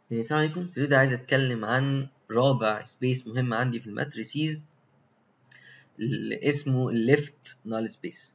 السلام عليكم في الفيديو ده عايز اتكلم عن رابع سبيس مهم عندي في الماتريسيز اللي اسمه الليفت نال سبيس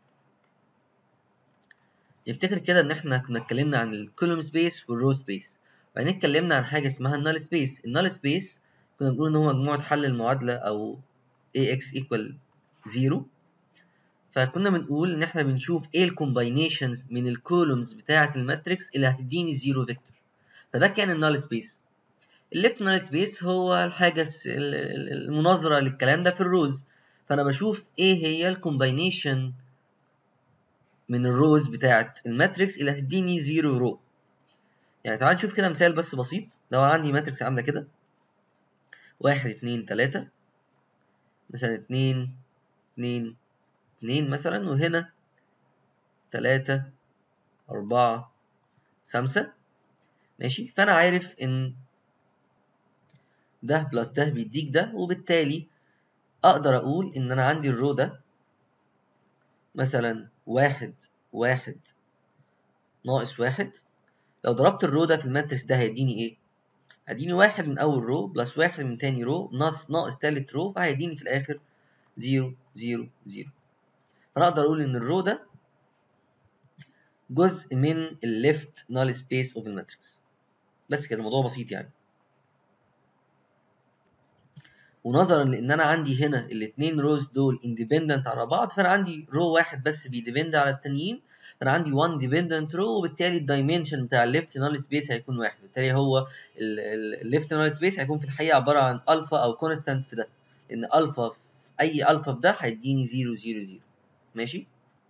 نفتكر كده ان احنا كنا اتكلمنا عن الكولوم سبيس والرو سبيس وبعدين اتكلمنا عن حاجه اسمها النال سبيس النال سبيس كنا بنقول ان هو مجموعه حل المعادله او ax equal 0 فكنا بنقول ان احنا بنشوف ايه الكومباينيشنز من الكولومز بتاعه الماتريكس اللي هتديني زيرو فيكتور فده كان النال سبيس الليفت نال سبيس هو الحاجه المناظره للكلام ده في الروز فانا بشوف ايه هي الكومباينيشن من الروز بتاعه الماتريكس اللي هتديني زيرو رو يعني تعال نشوف كده مثال بس بسيط لو عندي ماتريكس عامله كده واحد اتنين تلاتة مثلا اتنين اتنين اتنين مثلا وهنا تلاتة أربعة خمسة ماشي فأنا عارف إن ده بلس ده بيديك ده وبالتالي أقدر أقول إن أنا عندي الرو ده مثلا واحد واحد ناقص واحد لو ضربت الرو ده في الماتريكس ده هيديني إيه؟ هيديني واحد من أول رو بلس واحد من تاني رو ناقص ناقص تالت رو فهيديني في الآخر زيرو زيرو زيرو فأنا أقدر أقول إن الرو ده جزء من الليفت نال سبيس اوف الماتريكس بس كده الموضوع بسيط يعني ونظرا لان انا عندي هنا الاثنين روز دول اندبندنت على بعض فانا عندي رو واحد بس بيديبند على التانيين فانا عندي 1 ديبندنت رو وبالتالي الدايمنشن بتاع الليفت نال سبيس هيكون واحد بالتالي هو الليفت نال سبيس هيكون في الحقيقه عباره عن الفا او كونستانت في ده لان الفا في اي الفا في ده هيديني 0 0 0 ماشي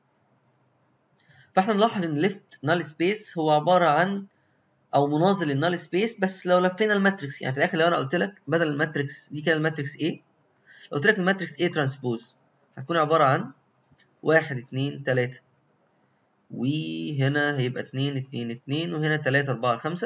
فاحنا نلاحظ ان ليفت نال سبيس هو عباره عن او مناظر للنال سبيس بس لو لفينا الماتريكس يعني في الاخر لو انا قلت لك بدل الماتريكس دي كده الماتريكس A لو قلت لك الماتريكس A ترانسبوز هتكون عباره عن واحد اتنين تلاتة وهنا هيبقى اتنين اتنين اتنين وهنا تلاتة أربعة خمسة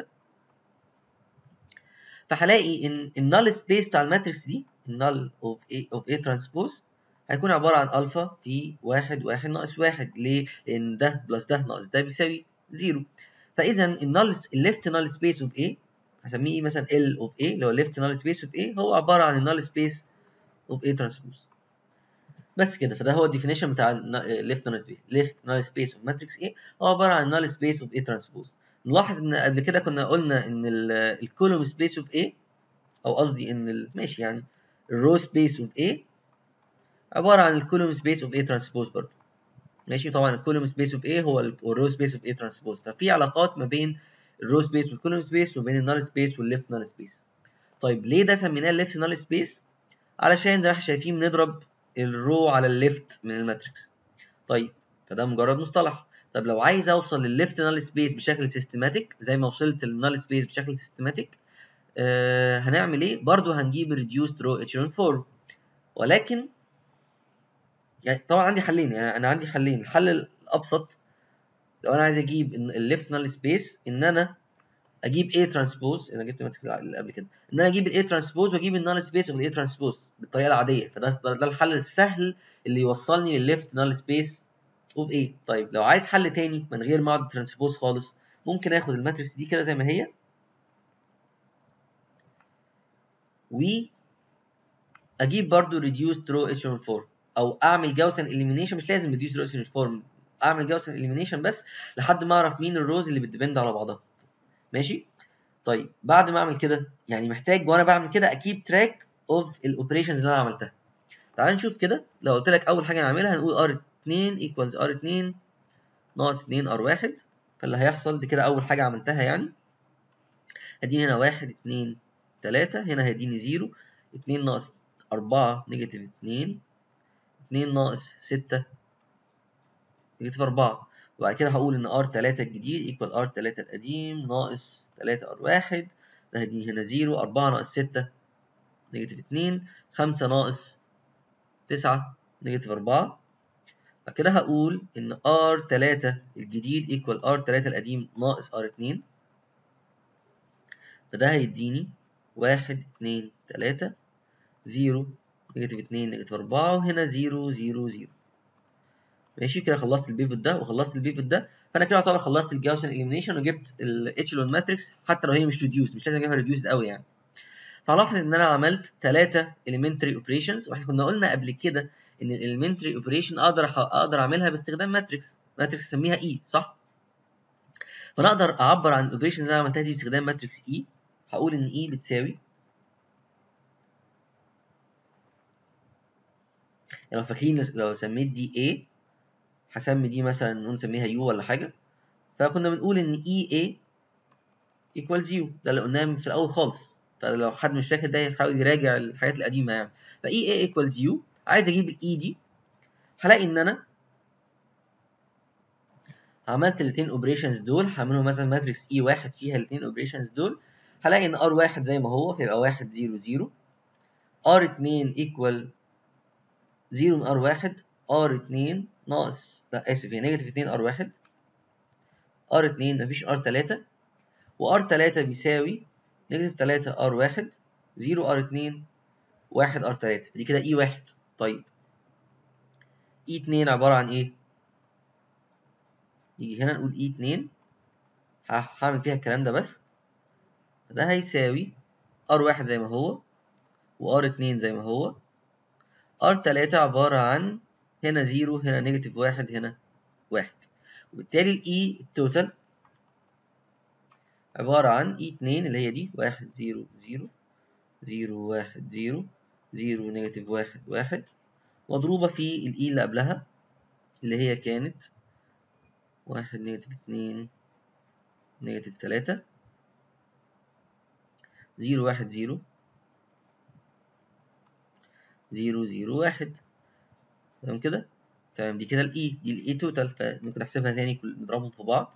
فهلاقي إن النال سبيس بتاع الماتريكس دي النال اوف A اوف A ترانسبوز هيكون عبارة عن ألفا في واحد واحد ناقص واحد ليه؟ لأن ده بلس ده ناقص ده بيساوي زيرو فاذا النال الليفت نال سبيس اوف A هسميه مثلا L اوف A اللي هو الليفت نال سبيس اوف A هو عباره عن النال سبيس اوف A ترانسبوز بس كده فده هو الديفينيشن بتاع الليفت نال سبيس ليفت نال سبيس اوف ماتريكس A هو عباره عن النال سبيس اوف A ترانسبوز نلاحظ ان قبل كده كنا قلنا ان الكولوم سبيس اوف A او قصدي ان ماشي يعني الرو سبيس اوف A عباره عن الكولوم سبيس اوف A ترانسبوز برضه ماشي طبعا الكولوم سبيس اوف A هو الرو سبيس اوف A ترانسبوز ففي علاقات ما بين الرو سبيس والكولوم سبيس وبين النال سبيس والليفت نال سبيس طيب ليه ده سميناه الليفت نال سبيس علشان زي ما احنا شايفين بنضرب الرو على الليفت من الماتريكس طيب فده مجرد مصطلح طب لو عايز اوصل للليفت نال سبيس بشكل سيستماتيك زي ما وصلت للنال سبيس بشكل سيستماتيك آه هنعمل ايه برضو هنجيب الريديوست رو اتشيرون فورم ولكن يعني طبعا عندي حلين يعني انا عندي حلين الحل الابسط لو انا عايز اجيب الليفت نال سبيس ان انا اجيب A ترانسبوز انا جبت ماتريكس قبل كده ان انا اجيب الاي ترانسبوز واجيب النال سبيس والاي ترانسبوز بالطريقه العاديه فده ده الحل السهل اللي يوصلني للليفت نال سبيس اوف A طيب لو عايز حل تاني من غير ما اقعد ترانسبوز خالص ممكن اخد الماتريكس دي كده زي ما هي و اجيب برضو reduced row echelon form او اعمل جاوسن اليمينيشن مش لازم reduced row echelon form اعمل جاوسن اليمينيشن بس لحد ما اعرف مين الروز اللي بتديبند على بعضها ماشي طيب بعد ما اعمل كده يعني محتاج وانا بعمل كده اكيب تراك اوف الاوبريشنز اللي انا عملتها تعال نشوف كده لو قلت لك اول حاجه نعملها هنقول r2 equals r2 ناقص 2 r1 فاللي هيحصل دي كده اول حاجه عملتها يعني هديني هنا 1 2 3 هنا هيديني 0 2 ناقص 4 نيجاتيف 2 2 ناقص 6 نيجاتيف 4 وبعد كده هقول ان ار 3 الجديد ايكوال ار 3 القديم ناقص 3 ار 1 ده هيديني هنا 0 4 ناقص 6 نيجاتيف 2 5 ناقص 9 نيجاتيف 4 بعد كده هقول ان ار 3 الجديد ايكوال ار 3 القديم ناقص ار 2 فده هيديني 1 2 3 0 نيجاتيف 2 نيجاتيف 4 وهنا 0 0 0 ماشي كده خلصت البيفوت ده وخلصت البيفوت ده فانا كده يعتبر خلصت الجاوسن اليمينيشن وجبت الاتشلون ماتريكس حتى لو هي مش ريديوسد مش لازم اجيبها ريديوسد قوي يعني فلاحظ ان انا عملت ثلاثه elementary اوبريشنز واحنا كنا قلنا قبل كده ان الاليمنتري اوبريشن اقدر اقدر اعملها باستخدام ماتريكس ماتريكس اسميها اي e, صح فانا اقدر اعبر عن الاوبريشن اللي انا عملتها دي باستخدام ماتريكس اي e. هقول ان اي e بتساوي يعني لو فاكرين لو سميت دي A هسمي دي مثلا نقول نسميها يو ولا حاجة فكنا بنقول إن إي A equals يو ده اللي قلناه في الأول خالص فلو حد مش فاكر ده يحاول يراجع الحاجات القديمة يعني فإي A equals يو عايز أجيب الإي دي هلاقي إن أنا عملت الاثنين اوبريشنز دول هعملهم مثلا ماتريكس اي واحد فيها الاثنين اوبريشنز دول هلاقي ان ار واحد زي ما هو فيبقى واحد زيرو زيرو ار اتنين ايكوال 0 من ار 1 ار 2 ناقص لا اسف هي نيجاتيف 2 ار 1 ار 2 مفيش ار 3 وار 3 بيساوي نيجاتيف 3 ار 1 0 ار 2 1 ار 3 دي كده اي 1 طيب اي 2 عبارة عن ايه؟ يجي هنا نقول اي 2 هعمل فيها الكلام ده بس ده هيساوي ار 1 زي ما هو وار 2 زي ما هو R3 عبارة عن هنا زيرو هنا نيجاتيف واحد هنا واحد وبالتالي الإي التوتال عبارة عن إي اتنين اللي هي دي واحد زيرو زيرو زيرو واحد زيرو زيرو نيجاتيف واحد واحد مضروبة في الإي اللي قبلها اللي هي كانت واحد نيجاتيف اتنين نيجاتيف تلاتة زيرو واحد زيرو زيرو زيرو واحد تمام كده تمام دي كده الاي دي الاي توتال فممكن احسبها تاني نضربهم في بعض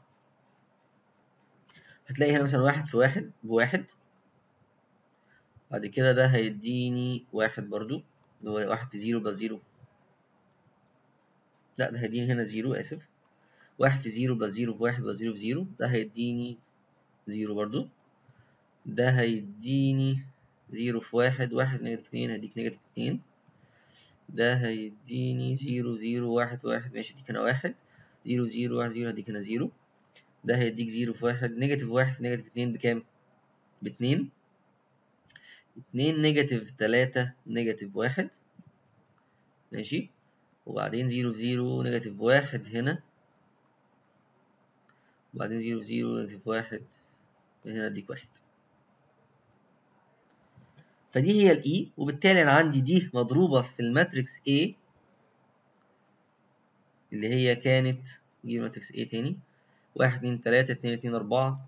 هتلاقي هنا مثلا واحد في واحد بواحد بعد كده ده هيديني واحد برضو اللي هو واحد في زيرو بلس زيرو لا ده هيديني هنا زيرو اسف واحد في زيرو بلس زيرو في واحد بلس زيرو في زيرو ده هيديني زيرو برضو ده هيديني زيرو في واحد واحد نيجاتيف اتنين هديك نيجاتيف اتنين ده هيديني زيرو زيرو واحد واحد ماشي ديك هنا واحد زيرو زيرو واحد زيرو هديك هنا زيرو ده هيديك زيرو في واحد نيجاتيف واحد في نيجاتيف اتنين بكام؟ باتنين اتنين نيجاتيف تلاتة نيجاتيف واحد ماشي وبعدين زيرو في زيرو نيجاتيف واحد هنا وبعدين زيرو في زيرو نيجاتيف واحد هنا اديك واحد فدي هي الاي e، وبالتالي انا عندي دي مضروبه في الماتريكس A اللي هي كانت نجيب ماتريكس A تاني واحد اتنين تلاتة اتنين اتنين أربعة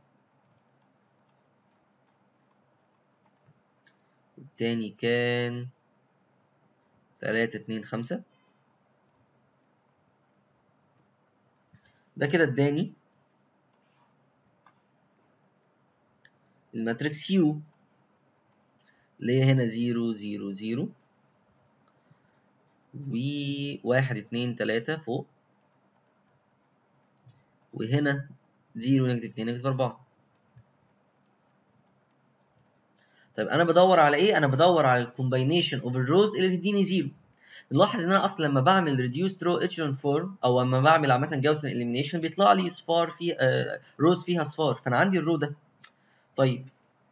التاني كان تلاتة اتنين خمسة ده كده اداني الماتريكس يو اللي هي هنا زيرو زيرو زيرو وواحد اتنين تلاتة فوق وهنا زيرو نيجاتيف اتنين نيجاتيف أربعة طيب أنا بدور على إيه؟ أنا بدور على الكومباينيشن أوف الروز اللي تديني زيرو نلاحظ ان انا اصلا لما بعمل ريديوست رو اتشلون فورم او لما بعمل عامه جاوسن اليمينيشن بيطلع لي صفار في آه روز فيها صفار فانا عندي الرو ده طيب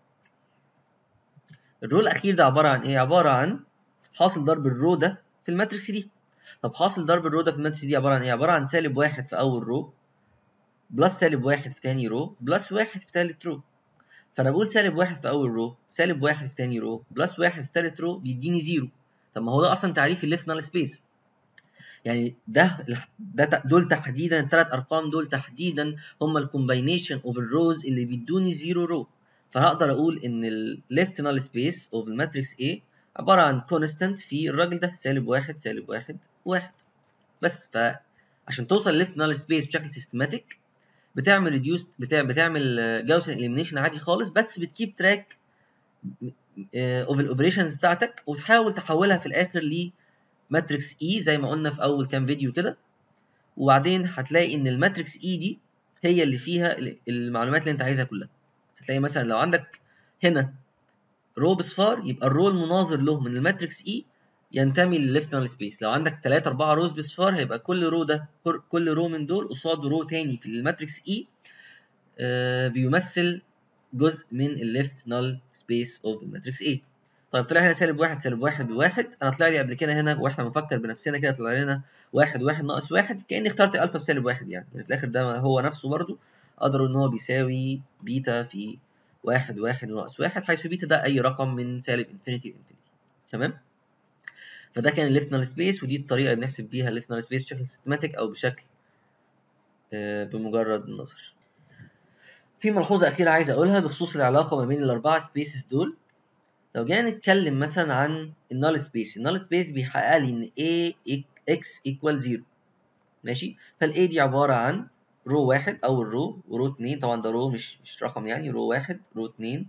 الرو الاخير ده عباره عن ايه عباره عن حاصل ضرب الرو ده في الماتريكس دي طب حاصل ضرب الرو ده في الماتريكس دي عباره عن ايه عباره عن سالب واحد في اول رو بلس سالب واحد في تاني رو بلس واحد في تالت رو فانا بقول سالب واحد في اول رو سالب واحد في تاني رو بلس واحد في تالت رو بيديني زيرو طب ما هو ده اصلا تعريف الليفت نال سبيس يعني ده ده دول تحديدا الثلاث ارقام دول تحديدا هم الكومباينيشن اوف الروز اللي بيدوني زيرو رو فهقدر اقول ان ال left null space of الماتريكس A عبارة عن constant في الراجل ده سالب واحد سالب واحد واحد بس فعشان توصل ليفت null space بشكل سيستماتيك بتعمل ريديوست بتعمل بتعمل جاوسن اليمينيشن عادي خالص بس بتكيب تراك اوف الاوبريشنز بتاعتك وتحاول تحولها في الاخر لماتريكس اي e زي ما قلنا في اول كام فيديو كده وبعدين هتلاقي ان الماتريكس اي e دي هي اللي فيها المعلومات اللي انت عايزها كلها هتلاقي مثلا لو عندك هنا رو بصفار يبقى الرو المناظر له من الماتريكس اي ينتمي للليفت نال سبيس لو عندك 3 4 روز بصفار هيبقى كل رو ده كل رو من دول قصاده رو تاني في الماتريكس اي آه بيمثل جزء من الليفت نال سبيس اوف الماتريكس اي طيب طلع هنا سالب واحد سالب واحد وواحد انا طلع لي قبل كده هنا واحنا بنفكر بنفسنا كده طلع لنا واحد واحد ناقص واحد كاني اخترت الفا بسالب واحد يعني. يعني في الاخر ده هو نفسه برضو اقدر ان هو بيساوي بيتا في واحد واحد وناقص واحد حيث بيتا ده اي رقم من سالب انفينيتي لانفينيتي تمام فده كان الليفت نال سبيس ودي الطريقه اللي بنحسب بيها الليفت نال سبيس بشكل سيستماتيك او بشكل آه بمجرد النظر في ملحوظه اخيره عايز اقولها بخصوص العلاقه ما بين الاربعه سبيسز دول لو جينا نتكلم مثلا عن النال سبيس النال سبيس بيحقق لي ان a x equal 0 ماشي فال a دي عباره عن رو واحد اول رو ورو اتنين طبعا ده رو مش مش رقم يعني رو واحد رو اتنين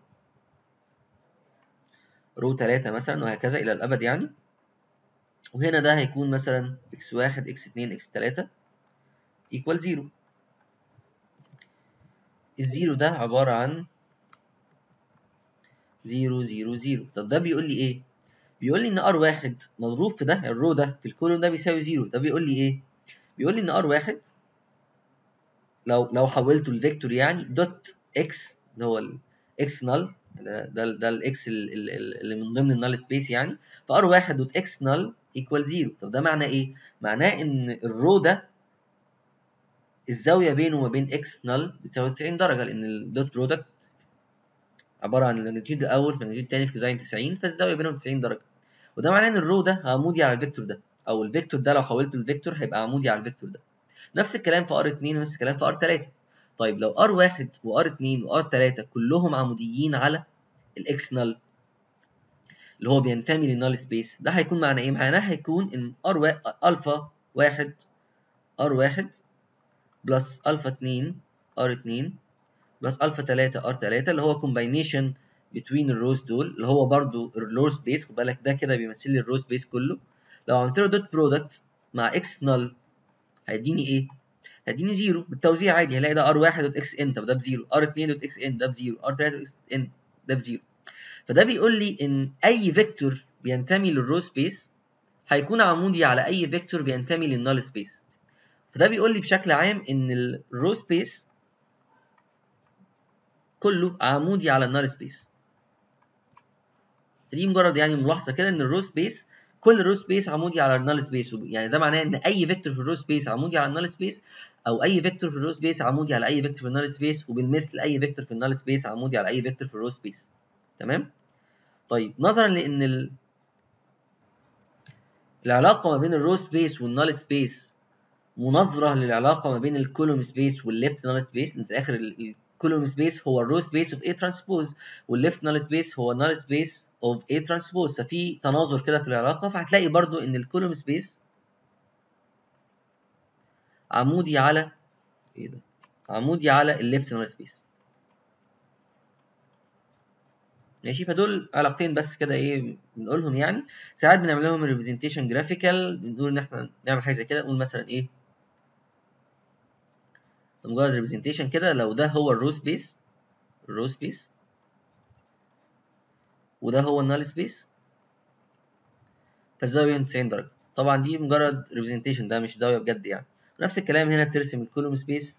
رو تلاتة مثلا وهكذا الى الابد يعني وهنا ده هيكون مثلا x واحد x اتنين x تلاتة equal 0 الزيرو ده عبارة عن زيرو زيرو زيرو طب ده بيقول لي ايه؟ بيقول لي ان ار واحد مضروب في ده الرو ده في الكولوم ده بيساوي زيرو ده بيقول لي ايه؟ بيقول لي ان ار واحد لو لو حولته لفيكتور يعني دوت اكس اللي هو الاكس نال ده ده, ده الاكس اللي من ضمن النال سبيس يعني فار واحد دوت اكس نال ايكوال زيرو طب ده معناه ايه؟ معناه ان الرو ده الزاويه بينه وما بين اكس نال بتساوي 90 درجه لان الدوت برودكت عباره عن الماجنتيود الاول في الماجنتيود الثاني في كوزين 90 فالزاويه بينهم 90 درجه وده معناه ان الرو ده عمودي على الفيكتور ده او الفيكتور ده لو حولته لفيكتور هيبقى عمودي على الفيكتور ده نفس الكلام في ار 2 ونفس الكلام في ار 3 طيب لو ار 1 وار 2 وار 3 كلهم عموديين على الاكس نال اللي هو بينتمي للنال سبيس ده هيكون معناه ايه؟ معناه هيكون ان ار و... الفا 1 ار 1 بلس الفا 2 ار 2 بلس الفا 3 ار 3 اللي هو كومباينيشن بتوين الروز دول اللي هو برضو اللور سبيس خد بالك ده كده بيمثل لي الرو سبيس كله لو عملت له دوت برودكت مع اكس نال هيديني ايه؟ هيديني زيرو بالتوزيع عادي هلاقي ده ار 1 دوت اكس ان طب ده بزيرو ار 2 دوت اكس ان ده بزيرو ار 3 دوت اكس ان ده بزيرو فده بيقول لي ان اي فيكتور بينتمي للرو سبيس هيكون عمودي على اي فيكتور بينتمي للنال سبيس فده بيقول لي بشكل عام ان الرو سبيس كله عمودي على النال سبيس دي مجرد يعني ملاحظه كده ان الرو سبيس كل الرو سبيس عمودي على النال سبيس يعني ده معناه ان اي فيكتور في الرو سبيس عمودي على النال سبيس او اي فيكتور في الرو سبيس عمودي على اي فيكتور في النال سبيس وبالمثل اي فيكتور في النال سبيس عمودي على اي فيكتور في الرو سبيس تمام طيب نظرا لان ال... العلاقه ما بين الرو سبيس والنال سبيس مناظره للعلاقه ما بين الكولوم سبيس والليفت نال سبيس في الاخر الكولوم سبيس هو الرو سبيس اوف A ترانسبوز والليفت نال سبيس هو النال سبيس اوف A ترانسبوز ففي تناظر كده في العلاقه فهتلاقي برضو ان الكولوم سبيس عمودي على ايه ده عمودي على الليفت نال سبيس ماشي فدول علاقتين بس كده ايه بنقولهم يعني ساعات بنعمل لهم ريبريزنتيشن جرافيكال بنقول ان احنا نعمل حاجه زي كده نقول مثلا ايه مجرد ريبريزنتيشن كده لو ده هو الرو سبيس الرو سبيس وده هو النال سبيس فالزاويه 90 درجه طبعا دي مجرد ريبريزنتيشن ده مش زاويه بجد يعني نفس الكلام هنا بترسم الكولوم سبيس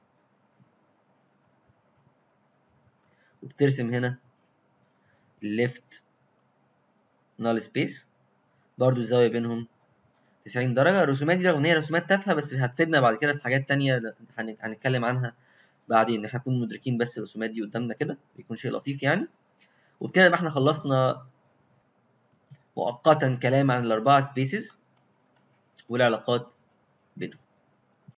وبترسم هنا الليفت نال سبيس برضو الزاويه بينهم 90 درجه الرسومات دي رغم ان هي رسومات تافهه بس هتفيدنا بعد كده في حاجات تانية هنتكلم عنها بعدين احنا نكون مدركين بس الرسومات دي قدامنا كده بيكون شيء لطيف يعني وبكده يبقى احنا خلصنا مؤقتا كلام عن الاربعه سبيسز والعلاقات بينهم